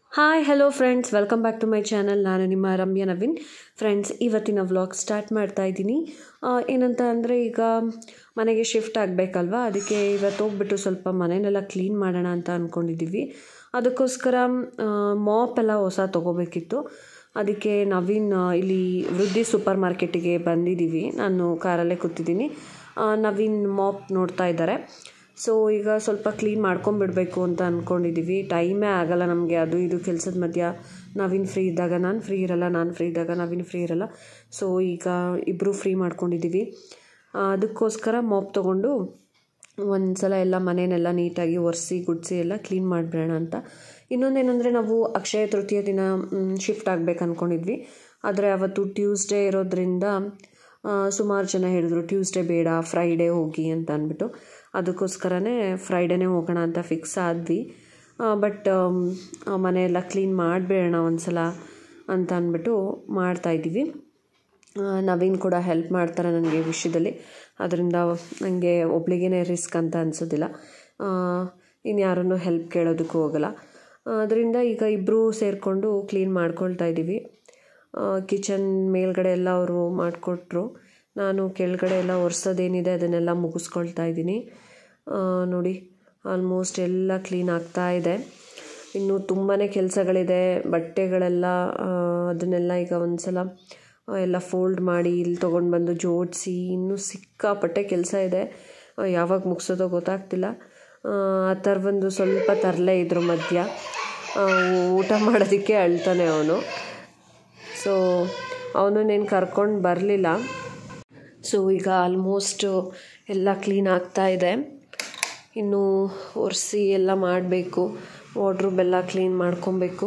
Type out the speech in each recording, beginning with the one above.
hi hello friends welcome back to my channel ನಾನು ನಿಮ್ಮ Ramya Naveen friends ಇವತ್ತಿನ ವ್ಲಾಗ್ ಸ್ಟಾರ್ಟ್ ಮಾಡ್ತಾ ಇದ್ದೀನಿ ಆ, ಏನಂತ ಅಂದರೆ ಈಗ ಮನೆಗೆ ಶಿಫ್ಟ್ ಆಗಬೇಕಲ್ವಾ ಅದಕ್ಕೆ ಇವತ್ತು ಹೋಗ್ಬಿಟ್ಟು ಸ್ವಲ್ಪ ಮನೆಯನ್ನೆಲ್ಲ ಕ್ಲೀನ್ ಮಾಡೋಣ ಅಂತ ಅಂದ್ಕೊಂಡಿದ್ದೀವಿ ಅದಕ್ಕೋಸ್ಕರ ಮಾಪ್ ಎಲ್ಲ ಹೊಸ ತೊಗೋಬೇಕಿತ್ತು ಅದಕ್ಕೆ ನವೀನ್ ಆ, ಇಲ್ಲಿ ವೃದ್ಧಿ ಸೂಪರ್ ಮಾರ್ಕೆಟಿಗೆ ಬಂದಿದ್ದೀವಿ ನಾನು ಕಾರಲ್ಲೇ ಕೂತಿದ್ದೀನಿ ಆ, ನವೀನ್ ಮಾಪ್ ನೋಡ್ತಾ ಇದ್ದಾರೆ ಸೊ ಈಗ ಸ್ವಲ್ಪ ಕ್ಲೀನ್ ಮಾಡ್ಕೊಂಬಿಡ್ಬೇಕು ಅಂತ ಅಂದ್ಕೊಂಡಿದ್ದೀವಿ ಟೈಮೇ ಆಗಲ್ಲ ನಮಗೆ ಅದು ಇದು ಕೆಲಸದ ಮಧ್ಯ ನವೀನ್ ಫ್ರೀ ಇದ್ದಾಗ ನಾನು ಫ್ರೀ ಇರಲ್ಲ ನಾನು ಫ್ರೀ ಇದ್ದಾಗ ನವೀನ್ ಫ್ರೀ ಇರಲ್ಲ ಸೊ ಈಗ ಇಬ್ಬರು ಫ್ರೀ ಮಾಡ್ಕೊಂಡಿದ್ದೀವಿ ಆ, ಅದಕ್ಕೋಸ್ಕರ ಮಾಪ್ ತೊಗೊಂಡು ಒಂದು ಸಲ ಎಲ್ಲ ಮನೆಯನ್ನೆಲ್ಲ ನೀಟಾಗಿ ಒರೆಸಿ ಗುಡಿಸಿ ಎಲ್ಲ ಕ್ಲೀನ್ ಮಾಡಿಬಿಡೋಣ ಅಂತ ಇನ್ನೊಂದೇನೆಂದರೆ ನಾವು ಅಕ್ಷಯ ತೃತೀಯ ದಿನ ಶಿಫ್ಟ್ ಆಗಬೇಕು ಅಂದ್ಕೊಂಡಿದ್ವಿ ಆದರೆ ಅವತ್ತು ಟ್ಯೂಸ್ಡೇ ಇರೋದ್ರಿಂದ ಸುಮಾರು ಜನ ಹೇಳಿದ್ರು ಟ್ಯೂಸ್ಡೇ ಬೇಡ ಫ್ರೈಡೇ ಹೋಗಿ ಅಂತ ಅಂದ್ಬಿಟ್ಟು ಅದಕ್ಕೋಸ್ಕರನೇ ಫ್ರೈಡೇನೇ ಹೋಗೋಣ ಅಂತ ಫಿಕ್ಸ್ ಆದ್ವಿ ಬಟ್ ಮನೆಯೆಲ್ಲ ಕ್ಲೀನ್ ಮಾಡಿಬಿಡೋಣ ಒಂದು ಸಲ ಅಂತ ಅಂದ್ಬಿಟ್ಟು ಮಾಡ್ತಾಯಿದ್ದೀವಿ ನವೀನ್ ಕೂಡ ಹೆಲ್ಪ್ ಮಾಡ್ತಾರೆ ನನಗೆ ಈ ವಿಷಯದಲ್ಲಿ ಅದರಿಂದ ನನಗೆ ಒಬ್ಳಿಗೇ ರಿಸ್ಕ್ ಅಂತ ಅನಿಸೋದಿಲ್ಲ ಇನ್ಯಾರನ್ನು ಹೆಲ್ಪ್ ಕೇಳೋದಕ್ಕೂ ಹೋಗಲ್ಲ ಅದರಿಂದ ಈಗ ಇಬ್ಬರು ಸೇರಿಕೊಂಡು ಕ್ಲೀನ್ ಮಾಡ್ಕೊಳ್ತಾ ಇದ್ದೀವಿ ಕಿಚನ್ ಮೇಲ್ಗಡೆ ಎಲ್ಲ ಅವರು ಮಾಡಿಕೊಟ್ರು ನಾನು ಕೆಳಗಡೆ ಎಲ್ಲ ಒರೆಸೋದೇನಿದೆ ಅದನ್ನೆಲ್ಲ ಮುಗಿಸ್ಕೊಳ್ತಾ ಇದ್ದೀನಿ ಆ, ನೋಡಿ ಆಲ್ಮೋಸ್ಟ್ ಎಲ್ಲ ಕ್ಲೀನ್ ಆಗ್ತಾ ಇದೆ ಇನ್ನು ತುಂಬಾ ಕೆಲಸಗಳಿದೆ ಬಟ್ಟೆಗಳೆಲ್ಲ ಆ, ಅದನ್ನೆಲ್ಲ ಈಗ ಒಂದು ಸಲ ಎಲ್ಲ ಫೋಲ್ಡ್ ಮಾಡಿ ಇಲ್ಲಿ ತೊಗೊಂಡು ಬಂದು ಜೋಡಿಸಿ ಇನ್ನೂ ಸಿಕ್ಕಾಪಟ್ಟೆ ಕೆಲಸ ಇದೆ ಆ, ಯಾವಾಗ ಮುಗಿಸೋದೋ ಗೊತ್ತಾಗ್ತಿಲ್ಲ ಆ, ಆ ಥರ ಒಂದು ಸ್ವಲ್ಪ ತರಲೆ ಇದ್ರ ಮಧ್ಯ ಆ, ಊಟ ಮಾಡೋದಕ್ಕೆ ಅಳ್ತಾನೆ ಅವನು ಸೊ ಅವನನ್ನೇನು ಕರ್ಕೊಂಡು ಬರಲಿಲ್ಲ ಸೊ ಈಗ ಆಲ್ಮೋಸ್ಟ್ ಎಲ್ಲ ಕ್ಲೀನ್ ಆಗ್ತಾ ಇದೆ ಇನ್ನು ಒರೆಸಿ ಎಲ್ಲ ಮಾಡಬೇಕು ವಾರ್ಡ್ರೂಬ್ ಎಲ್ಲ ಕ್ಲೀನ್ ಮಾಡ್ಕೊಬೇಕು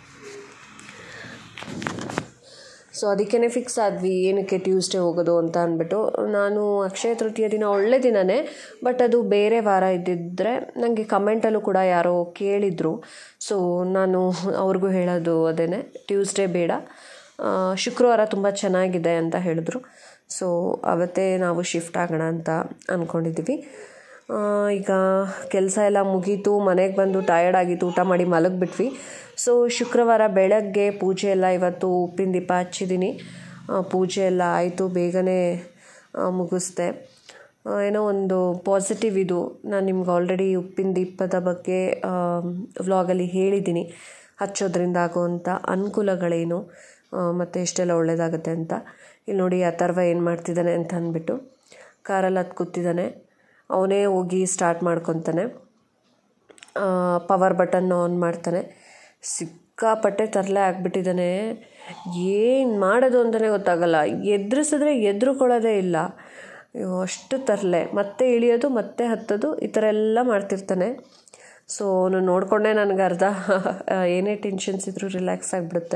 ಸೊ ಅದಕ್ಕೇ ಫಿಕ್ಸ್ ಆದ್ವಿ ಏನಕ್ಕೆ ಟ್ಯೂಸ್ಡೇ ಹೋಗೋದು ಅಂತ ಅಂದ್ಬಿಟ್ಟು ನಾನು ಅಕ್ಷಯ ತೃತೀಯ ದಿನ ಒಳ್ಳೆ ದಿನನೇ ಬಟ್ ಅದು ಬೇರೆ ವಾರ ಇದ್ದಿದ್ದರೆ ನನಗೆ ಕಮೆಂಟಲ್ಲೂ ಕೂಡ ಯಾರೋ ಕೇಳಿದರು ಸೊ ನಾನು ಅವ್ರಿಗೂ ಹೇಳೋದು ಅದೇ ಟ್ಯೂಸ್ಡೇ ಬೇಡ ಆ, ಶುಕ್ರವಾರ ತುಂಬ ಚೆನ್ನಾಗಿದೆ ಅಂತ ಹೇಳಿದ್ರು ಸೊ ಅವತ್ತೇ ನಾವು ಶಿಫ್ಟ್ ಆಗೋಣ ಅಂತ ಅಂದ್ಕೊಂಡಿದ್ದೀವಿ ಆ, ಈಗ ಕೆಲಸ ಎಲ್ಲ ಮುಗೀತು ಮನೆಗೆ ಬಂದು ಟಯರ್ಡ್ ಆಗಿತ್ತು ಊಟ ಮಾಡಿ ಮಲಗಿಬಿಟ್ವಿ ಸೊ ಶುಕ್ರವಾರ ಬೆಳಗ್ಗೆ ಪೂಜೆ ಎಲ್ಲ ಇವತ್ತು ಉಪ್ಪಿನ ದೀಪ ಹಚ್ಚಿದ್ದೀನಿ ಆ, ಪೂಜೆ ಎಲ್ಲ ಆಯಿತು ಬೇಗನೆ ಆ, ಮುಗಿಸ್ದೆ ಆ, ಏನೋ ಒಂದು ಪಾಸಿಟಿವ್ ಇದು ನಾನು ನಿಮ್ಗೆ ಆಲ್ರೆಡಿ ಉಪ್ಪಿನ ದೀಪದ ಬಗ್ಗೆ ವ್ಲಾಗಲ್ಲಿ ಹೇಳಿದ್ದೀನಿ ಹಚ್ಚೋದ್ರಿಂದ ಆಗುವಂಥ ಅನುಕೂಲಗಳೇನು ಮತ್ತು ಎಷ್ಟೆಲ್ಲ ಒಳ್ಳೆಯದಾಗುತ್ತೆ ಅಂತ ಇಲ್ಲಿ ನೋಡಿ ಅಥರ್ವ ಏನು ಮಾಡ್ತಿದ್ದಾನೆ ಅಂತ ಅಂದ್ಬಿಟ್ಟು ಕಾರಲ್ಲಿ ಹತ್ತು ಕೂತಿದ್ದಾನೆ ಅವನೇ ಹೋಗಿ ಸ್ಟಾರ್ಟ್ ಮಾಡ್ಕೊತಾನೆ ಪವರ್ ಬಟನ್ ಆನ್ ಮಾಡ್ತಾನೆ ಸಿಕ್ಕಾಪಟ್ಟೆ ತರಲೆ ಆಗಿಬಿಟ್ಟಿದ್ದಾನೆ ಏನು ಮಾಡೋದು ಅಂತಲೇ ಗೊತ್ತಾಗಲ್ಲ ಎದುರಿಸಿದ್ರೆ ಎದುರುಕೊಳ್ಳೋದೇ ಇಲ್ಲ ಅಯ್ಯೋ, ಅಷ್ಟು ತರಲೆ ಮತ್ತೆ ಇಳಿಯೋದು ಮತ್ತೆ ಹತ್ತೋದು ಈ ಥರ ಎಲ್ಲ ಮಾಡ್ತಿರ್ತಾನೆ ಸೊ ಅವನು ನೋಡಿಕೊಂಡೇ ನನಗೆ ಅರ್ಧ ಏನೇ ಟೆನ್ಷನ್ಸ್ ಇದ್ರೂ ರಿಲ್ಯಾಕ್ಸ್ ಆಗಿಬಿಡುತ್ತೆ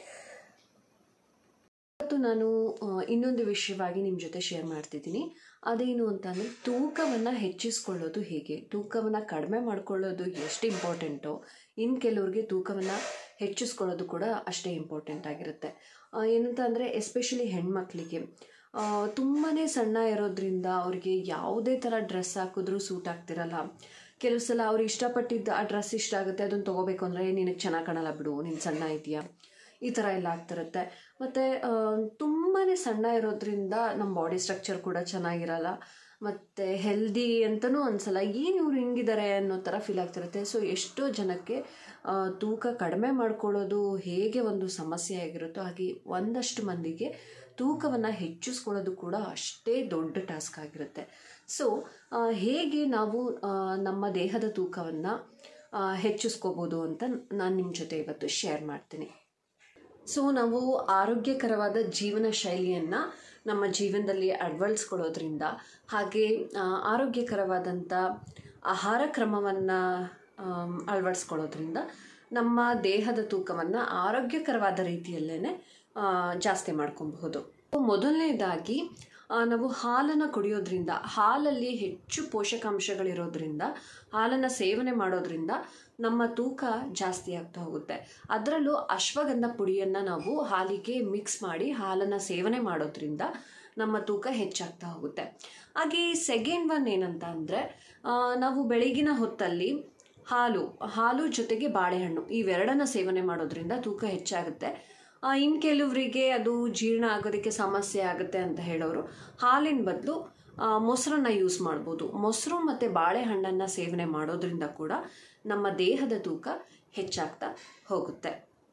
ಇವತ್ತು ನಾನು ಆ, ಇನ್ನೊಂದು ವಿಷಯವಾಗಿ ನಿಮ್ಮ ಜೊತೆ ಶೇರ್ ಮಾಡ್ತಿದ್ದೀನಿ ಅದೇನು ಅಂತಂದರೆ ತೂಕವನ್ನು ಹೆಚ್ಚಿಸ್ಕೊಳ್ಳೋದು ಹೇಗೆ ತೂಕವನ್ನು ಕಡಿಮೆ ಮಾಡ್ಕೊಳ್ಳೋದು ಎಷ್ಟು ಇಂಪಾರ್ಟೆಂಟೋ ಇನ್ನು ಕೆಲವ್ರಿಗೆ ತೂಕವನ್ನು ಹೆಚ್ಚಿಸ್ಕೊಳ್ಳೋದು ಕೂಡ ಅಷ್ಟೇ ಇಂಪಾರ್ಟೆಂಟ್ ಆಗಿರುತ್ತೆ ಆ, ಏನಂತ ಅಂದರೆ ಎಸ್ಪೆಷಲಿ ಹೆಣ್ಮಕ್ಳಿಗೆ ತುಂಬಾ ಸಣ್ಣ ಇರೋದ್ರಿಂದ ಅವ್ರಿಗೆ ಯಾವುದೇ ಥರ ಡ್ರೆಸ್ ಹಾಕಿದ್ರೂ ಸೂಟ್ ಆಗ್ತಿರಲ್ಲ ಕೆಲವು ಸಲ ಅವ್ರು ಇಷ್ಟಪಟ್ಟಿದ್ದು ಆ ಡ್ರೆಸ್ ಇಷ್ಟ ಆಗುತ್ತೆ ಅದನ್ನು ತೊಗೋಬೇಕು ಅಂದರೆ ನಿನಗೆ ಚೆನ್ನಾಗಿ ಕಾಣಲ್ಲ ಬಿಡು ನೀನು ಸಣ್ಣ ಇದೆಯಾ ಈ ಥರ ಎಲ್ಲ ಆಗ್ತಿರುತ್ತೆ ಮತ್ತು ತುಂಬಾ ಸಣ್ಣ ಇರೋದ್ರಿಂದ ನಮ್ಮ ಬಾಡಿ ಸ್ಟ್ರಕ್ಚರ್ ಕೂಡ ಚೆನ್ನಾಗಿರಲ್ಲ ಮತ್ತು ಹೆಲ್ದಿ ಅಂತಲೂ ಅನ್ಸಲ್ಲ ಏನು ಇವ್ರು ಹಿಂಗಿದ್ದಾರೆ ಅನ್ನೋ ಥರ ಫೀಲ್ ಆಗ್ತಿರುತ್ತೆ ಸೊ ಎಷ್ಟೋ ಜನಕ್ಕೆ ಆ, ತೂಕ ಕಡಿಮೆ ಮಾಡ್ಕೊಳ್ಳೋದು ಹೇಗೆ ಒಂದು ಸಮಸ್ಯೆ ಆಗಿರುತ್ತೋ ಹಾಗೆ ಒಂದಷ್ಟು ಮಂದಿಗೆ ತೂಕವನ್ನು ಹೆಚ್ಚಿಸ್ಕೊಳ್ಳೋದು ಕೂಡ ಅಷ್ಟೇ ದೊಡ್ಡ ಟಾಸ್ಕ್ ಆಗಿರುತ್ತೆ ಸೊ ಹೇಗೆ ನಾವು ಆ, ನಮ್ಮ ದೇಹದ ತೂಕವನ್ನು ಹೆಚ್ಚಿಸ್ಕೋಬೋದು ಅಂತ ನಾನು ನಿಮ್ಮ ಜೊತೆ ಇವತ್ತು ಶೇರ್ ಮಾಡ್ತೀನಿ ಸೊ ನಾವು ಆರೋಗ್ಯಕರವಾದ ಜೀವನ ಶೈಲಿಯನ್ನು ನಮ್ಮ ಜೀವನದಲ್ಲಿ ಅಳವಡಿಸ್ಕೊಳ್ಳೋದ್ರಿಂದ ಹಾಗೆ ಆ, ಆರೋಗ್ಯಕರವಾದಂಥ ಆಹಾರ ಕ್ರಮವನ್ನು ಅಳವಡಿಸ್ಕೊಳ್ಳೋದ್ರಿಂದ ನಮ್ಮ ದೇಹದ ತೂಕವನ್ನು ಆರೋಗ್ಯಕರವಾದ ರೀತಿಯಲ್ಲೇ ಜಾಸ್ತಿ ಮಾಡ್ಕೊಬಹುದು ಮೊದಲನೇದಾಗಿ ಆ, ನಾವು ಹಾಲನ್ನು ಕುಡಿಯೋದ್ರಿಂದ ಹಾಲಲ್ಲಿ ಹೆಚ್ಚು ಪೋಷಕಾಂಶಗಳಿರೋದ್ರಿಂದ ಹಾಲನ್ನು ಸೇವನೆ ಮಾಡೋದ್ರಿಂದ ನಮ್ಮ ತೂಕ ಜಾಸ್ತಿ ಆಗ್ತಾ ಹೋಗುತ್ತೆ ಅದರಲ್ಲೂ ಅಶ್ವಗಂಧ ಪುಡಿಯನ್ನು ನಾವು ಹಾಲಿಗೆ ಮಿಕ್ಸ್ ಮಾಡಿ ಹಾಲನ್ನು ಸೇವನೆ ಮಾಡೋದ್ರಿಂದ ನಮ್ಮ ತೂಕ ಹೆಚ್ಚಾಗ್ತಾ ಹೋಗುತ್ತೆ ಹಾಗೆ ಸೆಕೆಂಡ್ ಒನ್ ಏನಂತ ಅಂದರೆ ನಾವು ಬೆಳಗಿನ ಹೊತ್ತಲ್ಲಿ ಹಾಲು ಹಾಲು ಜೊತೆಗೆ ಬಾಳೆಹಣ್ಣು ಇವೆರಡನ್ನ ಸೇವನೆ ಮಾಡೋದ್ರಿಂದ ತೂಕ ಹೆಚ್ಚಾಗುತ್ತೆ ಇನ್ನು ಕೆಲವರಿಗೆ ಅದು ಜೀರ್ಣ ಆಗೋದಕ್ಕೆ ಸಮಸ್ಯೆ ಆಗುತ್ತೆ ಅಂತ ಹೇಳೋರು ಹಾಲಿನ ಬದಲು ಮೊಸರನ್ನ ಯೂಸ್ ಮಾಡ್ಬೋದು ಮೊಸರು ಮತ್ತು ಬಾಳೆಹಣ್ಣನ್ನು ಸೇವನೆ ಮಾಡೋದ್ರಿಂದ ಕೂಡ ನಮ್ಮ ದೇಹದ ತೂಕ ಹೆಚ್ಚಾಗ್ತಾ ಹೋಗುತ್ತೆ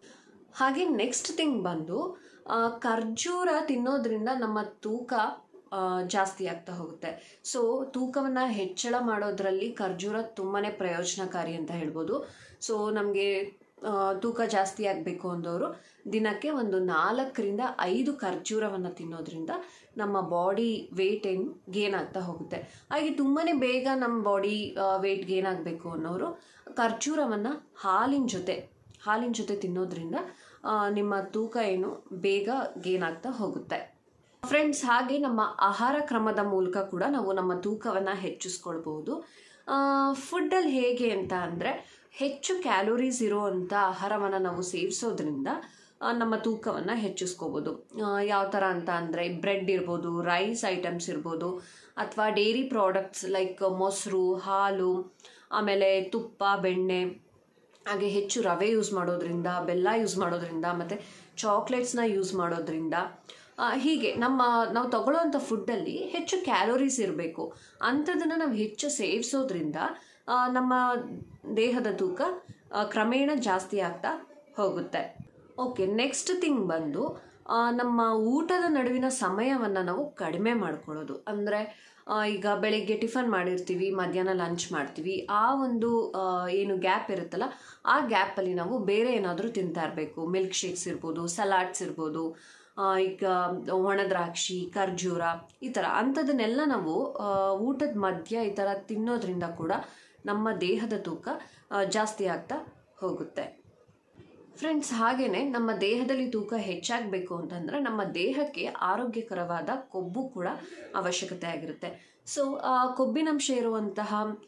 ಹಾಗೆ ನೆಕ್ಸ್ಟ್ ಥಿಂಗ್ ಬಂದು ಆ, ಖರ್ಜೂರ ತಿನ್ನೋದ್ರಿಂದ ನಮ್ಮ ತೂಕ ಆ, ಜಾಸ್ತಿ ಆಗ್ತಾ ಹೋಗುತ್ತೆ ಸೊ ತೂಕವನ್ನು ಹೆಚ್ಚಳ ಮಾಡೋದ್ರಲ್ಲಿ ಖರ್ಜೂರ ತುಂಬಾ ಪ್ರಯೋಜನಕಾರಿ ಅಂತ ಹೇಳ್ಬೋದು ಸೊ ನಮಗೆ ತೂಕ ಜಾಸ್ತಿ ಆಗಬೇಕು ಅಂದವರು ದಿನಕ್ಕೆ ಒಂದು ನಾಲ್ಕರಿಂದ ಐದು ಖರ್ಜೂರವನ್ನು ತಿನ್ನೋದ್ರಿಂದ ನಮ್ಮ ಬಾಡಿ ವೆಯ್ಟ್ ಏನು ಗೇನ್ ಆಗ್ತಾ ಹೋಗುತ್ತೆ ಹಾಗೆ ತುಂಬಾ ಬೇಗ ನಮ್ಮ ಬಾಡಿ ವೆಯ್ಟ್ ಗೇನ್ ಆಗಬೇಕು ಅನ್ನೋರು ಖರ್ಜೂರವನ್ನು ಹಾಲಿನ ಜೊತೆ ಹಾಲಿನ ಜೊತೆ ತಿನ್ನೋದ್ರಿಂದ ಆ, ನಿಮ್ಮ ತೂಕ ಏನು ಬೇಗ ಗೇನ್ ಆಗ್ತಾ ಹೋಗುತ್ತೆ ಫ್ರೆಂಡ್ಸ್ ಹಾಗೆ ನಮ್ಮ ಆಹಾರ ಕ್ರಮದ ಮೂಲಕ ಕೂಡ ನಾವು ನಮ್ಮ ತೂಕವನ್ನು ಹೆಚ್ಚಿಸ್ಕೊಳ್ಬೋದು ಫುಡ್ಡಲ್ಲಿ ಹೇಗೆ ಅಂತ ಅಂದರೆ ಹೆಚ್ಚು ಕ್ಯಾಲೋರೀಸ್ ಇರುವಂಥ ಆಹಾರವನ್ನು ನಾವು ಸೇವಿಸೋದ್ರಿಂದ ಆ, ನಮ್ಮ ತೂಕವನ್ನು ಹೆಚ್ಚಿಸ್ಕೋಬೋದು ಯಾವ ಥರ ಅಂತ ಅಂದರೆ ಬ್ರೆಡ್ ಇರ್ಬೋದು ರೈಸ್ ಐಟಮ್ಸ್ ಇರ್ಬೋದು ಅಥವಾ ಡೈರಿ ಪ್ರಾಡಕ್ಟ್ಸ್ ಲೈಕ್ ಮೊಸರು ಹಾಲು ಆಮೇಲೆ ತುಪ್ಪ ಬೆಣ್ಣೆ ಹಾಗೆ ಹೆಚ್ಚು ರವೆ ಯೂಸ್ ಮಾಡೋದ್ರಿಂದ ಬೆಲ್ಲ ಯೂಸ್ ಮಾಡೋದ್ರಿಂದ ಮತ್ತು ಚಾಕ್ಲೇಟ್ಸ್ನ ಯೂಸ್ ಮಾಡೋದ್ರಿಂದ ಆ, ಹೀಗೆ ನಮ್ಮ ನಾವು ತಗೊಳ್ಳೋವಂಥ ಫುಡ್ಡಲ್ಲಿ ಹೆಚ್ಚು ಕ್ಯಾಲೋರೀಸ್ ಇರಬೇಕು ಅಂಥದ್ದನ್ನು ನಾವು ಹೆಚ್ಚು ಸೇವಿಸೋದ್ರಿಂದ ಆ, ನಮ್ಮ ದೇಹದ ತೂಕ ಆ, ಕ್ರಮೇಣ ಜಾಸ್ತಿ ಆಗ್ತಾ ಹೋಗುತ್ತೆ ಓಕೆ ನೆಕ್ಸ್ಟ್ ಥಿಂಗ್ ಬಂದು ಆ, ನಮ್ಮ ಊಟದ ನಡುವಿನ ಸಮಯವನ್ನು ನಾವು ಕಡಿಮೆ ಮಾಡ್ಕೊಳ್ಳೋದು ಅಂದರೆ ಈಗ ಬೆಳಿಗ್ಗೆ ಟಿಫನ್ ಮಾಡಿರ್ತೀವಿ ಮಧ್ಯಾಹ್ನ ಲಂಚ್ ಮಾಡ್ತೀವಿ ಆ ಒಂದು ಆ, ಏನು ಗ್ಯಾಪ್ ಇರುತ್ತಲ್ಲ ಆ ಗ್ಯಾಪಲ್ಲಿ ನಾವು ಬೇರೆ ಏನಾದರೂ ತಿಂತಾ ಇರಬೇಕು ಮಿಲ್ಕ್ ಶೇಕ್ಸ್ ಇರ್ಬೋದು ಸಲಾಡ್ಸ್ ಇರ್ಬೋದು ಆ, ಈಗ ಒಣ ದ್ರಾಕ್ಷಿ ಖರ್ಜೂರ ಈ ಥರ ಅಂಥದನ್ನೆಲ್ಲ ನಾವು ಆ, ಊಟದ ಮಧ್ಯ ಈ ಥರ ತಿನ್ನೋದ್ರಿಂದ ಕೂಡ ನಮ್ಮ ದೇಹದ ತೂಕ ಆ, ಜಾಸ್ತಿ ಆಗ್ತಾ ಹೋಗುತ್ತೆ ಫ್ರೆಂಡ್ಸ್ ಹಾಗೇನೆ ನಮ್ಮ ದೇಹದಲ್ಲಿ ತೂಕ ಹೆಚ್ಚಾಗಬೇಕು ಅಂತಂದರೆ ನಮ್ಮ ದೇಹಕ್ಕೆ ಆರೋಗ್ಯಕರವಾದ ಕೊಬ್ಬು ಕೂಡ ಅವಶ್ಯಕತೆ ಆಗಿರುತ್ತೆ ಸೊ ಕೊಬ್ಬಿನಂಶ ಇರುವಂತಹ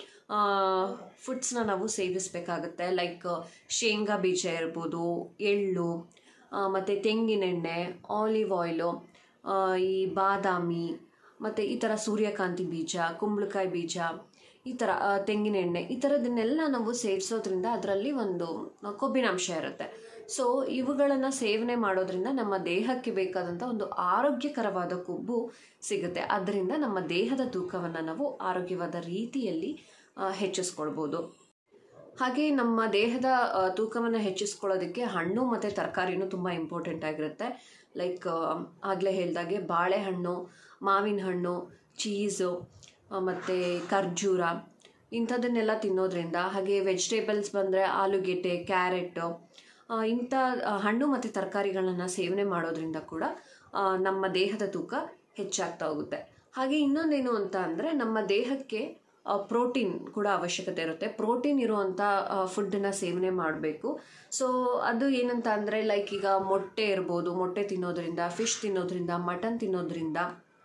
ಫುಡ್ಸ್ನ ನಾವು ಸೇವಿಸಬೇಕಾಗುತ್ತೆ ಲೈಕ್ ಶೇಂಗಾ ಬೀಜ ಇರ್ಬೋದು ಎಳ್ಳು ಮತ್ತು ತೆಂಗಿನೆಣ್ಣೆ ಆಲಿವ್ ಆಯಿಲು ಈ ಬಾದಾಮಿ ಮತ್ತು ಈ ಥರ ಸೂರ್ಯಕಾಂತಿ ಬೀಜ ಕುಂಬಳಕಾಯಿ ಬೀಜ ಈ ಥರ ಆ, ತೆಂಗಿನೆಣ್ಣೆ ಈ ಥರದನ್ನೆಲ್ಲ ನಾವು ಸೇವಿಸೋದ್ರಿಂದ ಅದರಲ್ಲಿ ಒಂದು ಆ, ಕೊಬ್ಬಿನಾಂಶ ಇರುತ್ತೆ ಸೊ ಇವುಗಳನ್ನು ಸೇವನೆ ಮಾಡೋದ್ರಿಂದ ನಮ್ಮ ದೇಹಕ್ಕೆ ಬೇಕಾದಂಥ ಒಂದು ಆರೋಗ್ಯಕರವಾದ ಕೊಬ್ಬು ಸಿಗುತ್ತೆ ಅದರಿಂದ ನಮ್ಮ ದೇಹದ ತೂಕವನ್ನು ನಾವು ಆರೋಗ್ಯವಾದ ರೀತಿಯಲ್ಲಿ ಆ, ಹೆಚ್ಚಿಸ್ಕೊಳ್ಬೋದು ಹಾಗೆ ನಮ್ಮ ದೇಹದ ತೂಕವನ್ನು ಹೆಚ್ಚಿಸ್ಕೊಳ್ಳೋದಕ್ಕೆ ಹಣ್ಣು ಮತ್ತು ತರಕಾರಿನೂ ತುಂಬ ಇಂಪಾರ್ಟೆಂಟ್ ಆಗಿರುತ್ತೆ ಲೈಕ್ ಆಗಲೇ ಹೇಳ್ದಾಗೆ ಬಾಳೆಹಣ್ಣು ಮಾವಿನ ಹಣ್ಣು ಚೀಸು ಮತ್ತು ಖರ್ಜೂರ ಇಂಥದ್ದನ್ನೆಲ್ಲ ತಿನ್ನೋದ್ರಿಂದ ಹಾಗೆ ವೆಜಿಟೇಬಲ್ಸ್ ಬಂದರೆ ಆಲೂಗೆಡ್ಡೆ ಕ್ಯಾರೆಟು ಇಂಥ ಆ, ಹಣ್ಣು ಮತ್ತು ತರಕಾರಿಗಳನ್ನು ಸೇವನೆ ಮಾಡೋದ್ರಿಂದ ಕೂಡ ಆ, ನಮ್ಮ ದೇಹದ ತೂಕ ಹೆಚ್ಚಾಗ್ತಾ ಹೋಗುತ್ತೆ ಹಾಗೆ ಇನ್ನೊಂದೇನು ಅಂತ ಅಂದರೆ ನಮ್ಮ ದೇಹಕ್ಕೆ ಪ್ರೋಟೀನ್ ಕೂಡ ಅವಶ್ಯಕತೆ ಇರುತ್ತೆ ಪ್ರೋಟೀನ್ ಇರುವಂಥ ಫುಡ್ಡನ್ನು ಸೇವನೆ ಮಾಡಬೇಕು ಸೊ ಅದು ಏನಂತ ಅಂದರೆ ಲೈಕ್ ಈಗ ಮೊಟ್ಟೆ ಇರ್ಬೋದು ಮೊಟ್ಟೆ ತಿನ್ನೋದ್ರಿಂದ ಫಿಶ್ ತಿನ್ನೋದ್ರಿಂದ ಮಟನ್ ತಿನ್ನೋದ್ರಿಂದ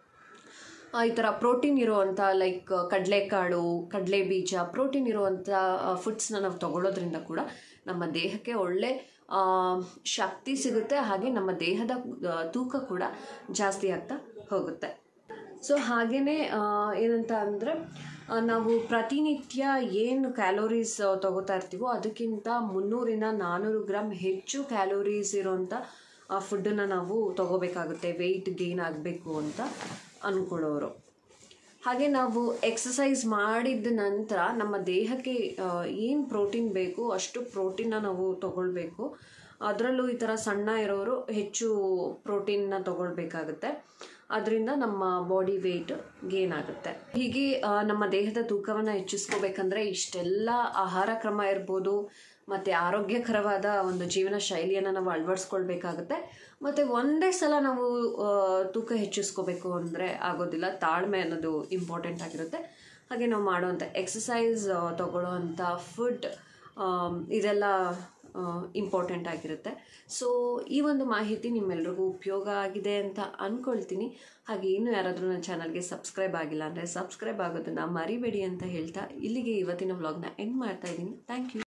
ಆ, ಈ ಥರ ಪ್ರೋಟೀನ್ ಇರುವಂಥ ಲೈಕ್ ಕಡಲೆಕಾಳು ಕಡಲೆ ಬೀಜ ಪ್ರೋಟೀನ್ ಇರುವಂಥ ಫುಡ್ಸ್ನ ನಾವು ತಗೊಳ್ಳೋದ್ರಿಂದ ಕೂಡ ನಮ್ಮ ದೇಹಕ್ಕೆ ಒಳ್ಳೆ ಆ, ಶಕ್ತಿ ಸಿಗುತ್ತೆ ಹಾಗೆ ನಮ್ಮ ದೇಹದ ಆ, ತೂಕ ಕೂಡ ಜಾಸ್ತಿ ಆಗ್ತಾ ಹೋಗುತ್ತೆ ಸೊ ಹಾಗೆಯೇ ಏನಂತ ಅಂದರೆ ನಾವು ಪ್ರತಿನಿತ್ಯ ಏನು ಕ್ಯಾಲೋರೀಸ್ ತಗೋತಾ ಇರ್ತೀವೋ ಅದಕ್ಕಿಂತ ಮುನ್ನೂರಿಂದ ನಾನ್ನೂರು ಗ್ರಾಮ್ ಹೆಚ್ಚು ಕ್ಯಾಲೋರೀಸ್ ಇರೋಂಥ ಫುಡ್ಡನ್ನು ನಾವು ತಗೋಬೇಕಾಗುತ್ತೆ ವೆಯ್ಟ್ ಗೇನ್ ಆಗಬೇಕು ಅಂತ ಅಂದ್ಕೊಳ್ಳೋರು ಹಾಗೆ ನಾವು ಎಕ್ಸಸೈಸ್ ಮಾಡಿದ ನಂತರ ನಮ್ಮ ದೇಹಕ್ಕೆ ಏನು ಪ್ರೋಟೀನ್ ಬೇಕು ಅಷ್ಟು ಪ್ರೋಟೀನ್ನ ನಾವು ತಗೊಳ್ಬೇಕು ಅದರಲ್ಲೂ ಈ ಥರ ಸಣ್ಣ ಇರೋರು ಹೆಚ್ಚು ಪ್ರೋಟೀನ್ನ ತಗೊಳ್ಬೇಕಾಗುತ್ತೆ ಅದರಿಂದ ನಮ್ಮ ಬಾಡಿ ವೆಯ್ಟ್ ಗೇನ್ ಆಗುತ್ತೆ ಹೀಗೆ ಆ, ನಮ್ಮ ದೇಹದ ತೂಕವನ್ನು ಹೆಚ್ಚಿಸ್ಕೋಬೇಕಂದ್ರೆ ಇಷ್ಟೆಲ್ಲ ಆಹಾರ ಕ್ರಮ ಇರ್ಬೋದು ಮತ್ತು ಆರೋಗ್ಯಕರವಾದ ಒಂದು ಜೀವನ ಶೈಲಿಯನ್ನು ನಾವು ಅಳವಡಿಸ್ಕೊಳ್ಬೇಕಾಗುತ್ತೆ ಮತ್ತು ಒಂದೇ ಸಲ ನಾವು ಆ, ತೂಕ ಹೆಚ್ಚಿಸ್ಕೋಬೇಕು ಅಂದರೆ ಆಗೋದಿಲ್ಲ ತಾಳ್ಮೆ ಅನ್ನೋದು ಇಂಪಾರ್ಟೆಂಟ್ ಆಗಿರುತ್ತೆ ಹಾಗೆ ನಾವು ಮಾಡುವಂಥ ಎಕ್ಸಸೈಸ್ ತಗೊಳ್ಳೋವಂಥ ಫುಡ್ ಇದೆಲ್ಲ ಇಂಪಾರ್ಟೆಂಟ್ ಆಗಿರುತ್ತೆ ಸೊ ಈ ಒಂದು ಮಾಹಿತಿ ನಿಮ್ಮೆಲ್ರಿಗೂ ಉಪಯೋಗ ಆಗಿದೆ ಅಂತ ಅಂದ್ಕೊಳ್ತೀನಿ ಹಾಗೆ ಇನ್ನೂ ಯಾರಾದರೂ ನನ್ನ ಚಾನಲ್ಗೆ ಸಬ್ಸ್ಕ್ರೈಬ್ ಆಗಿಲ್ಲ ಅಂದರೆ ಸಬ್ಸ್ಕ್ರೈಬ್ ಆಗೋದನ್ನು ಮರಿಬೇಡಿ ಅಂತ ಹೇಳ್ತಾ ಇಲ್ಲಿಗೆ ಇವತ್ತಿನ ವ್ಲಾಗ್ನ ಎಂಡ್ ಮಾಡ್ತಾ ಇದ್ದೀನಿ ಥ್ಯಾಂಕ್ ಯು